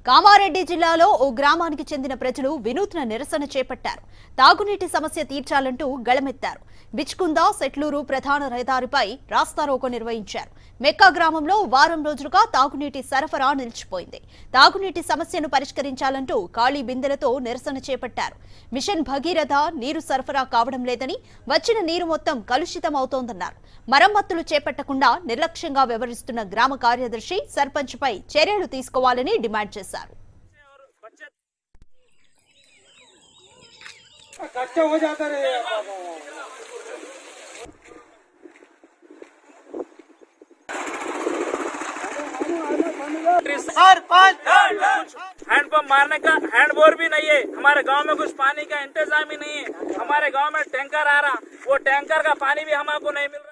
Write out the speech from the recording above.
కామారెడ్డి జిల్లాలో ఓ గ్రామానికి చెందిన ప్రజలు వినూత్న నిరసన చేపట్టారు తాగునీటి సమస్య తీర్చాలంటూ గళమెత్తారు బిచ్కుందా సెట్లూరు ప్రధాన రహదారిపై రాస్తారోకో నిర్వహించారు మెక్కా గ్రామంలో వారం రోజులుగా తాగునీటి సరఫరా నిలిచిపోయింది తాగునీటి సమస్యను పరిష్కరించాలంటూ ఖాళీ బిందెలతో నిరసన చేపట్టారు మిషన్ భగీరథ నీరు సరఫరా కావడం లేదని వచ్చిన నీరు మొత్తం కలుషితం అవుతోందన్నారు మరమ్మతులు చేపట్టకుండా నిర్లక్ష్యంగా వ్యవహరిస్తున్న గ్రామ కార్యదర్శి సర్పంచ్పై చర్యలు తీసుకోవాలని డిమాండ్ చేశారు कच्चा हो जाता रे हैंडपंप मारने का हैंड बोर भी नहीं है हमारे गांव में कुछ पानी का इंतजाम ही नहीं है हमारे गांव में टैंकर आ रहा वो टैंकर का पानी भी हमको नहीं मिल रहा